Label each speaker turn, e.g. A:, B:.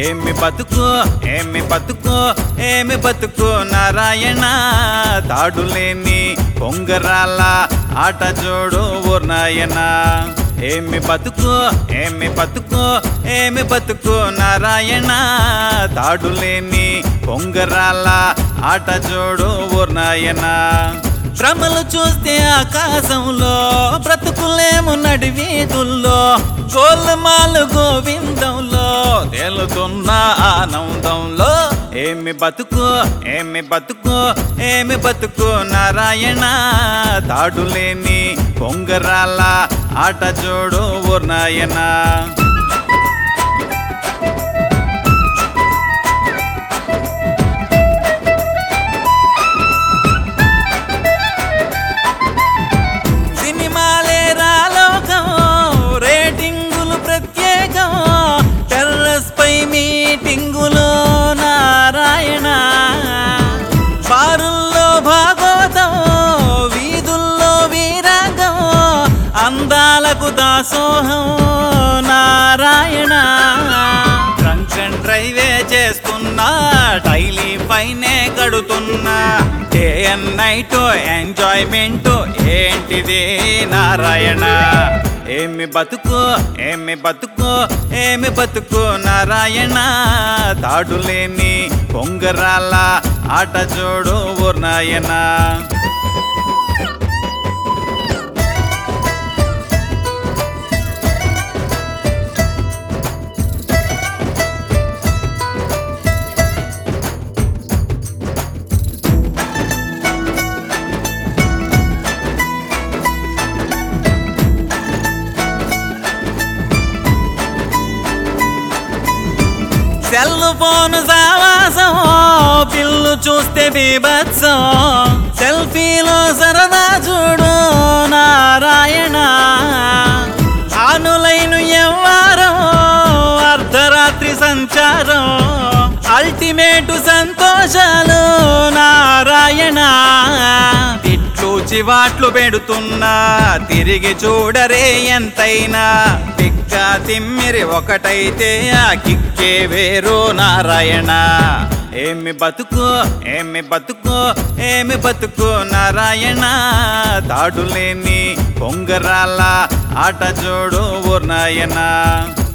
A: ఏమి బతుకు ఏమి బతుకు ఏమి బతుకు నారాయణ తాడులేని పొంగరాల ఆట జోడు ఊర్నాయన ఏమి బతుకు ఏమి బతుకు ఏమి బతుకు నారాయణ తాడులేని పొంగరాల ఆట జోడు ఊర్నాయన భ్రమలు చూస్తే ఆకాశంలో బ్రతుకులేము నడి వీధుల్లో గోల్మాలు గోవిందంలో తేలుతున్న ఆనందంలో ఏమి బతుకు ఏమి బతుకు ఏమి బతుకు నారాయణ తాడులేని పొంగరాల ఆట జోడు ఊర్నాయన సినిమాలే రాలోకం రేటింగులు ప్రత్యేకం టెర్రస్ పై మీటింగులు నారాయణ బారుల్లో భాగోతం వీధుల్లో వీరాగం అందాలకు దాసోహం నారాయణ డ్రంక్ అండ్ డ్రైవే చేస్తున్నా డైలీ పైనే గడుతున్నా డే అండ్ నైట్ ఎంజాయ్మెంట్ ఏంటిది నారాయణ ఏమి బతుకు ఏమి బతుకు ఏమి బతుకు నారాయణ తాడులేని పొంగరాల ఆట జోడు ఊర్నాయన సెల్ ఫోన్ సావాసం పిల్లు చూస్తే బీభత్సం సెల్ఫీలో సరదా చూడు నారాయణ ఆనులైన ఎవ్వారం అర్ధరాత్రి సంచారం అల్టిమేటు సంతోషాలు నారాయణ తిట్లు చివాట్లు పెడుతున్నా తిరిగి చూడరే ఎంతైనా తిక్క తిమ్మిరి ఒకటైతే ఆ కిక్కే వేరు నారాయణ ఏమి బతుకు ఏమి బతుకు ఏమి బతుకు నారాయణ తాడులేని పొంగరాల ఆట జోడు ఊర్నాయన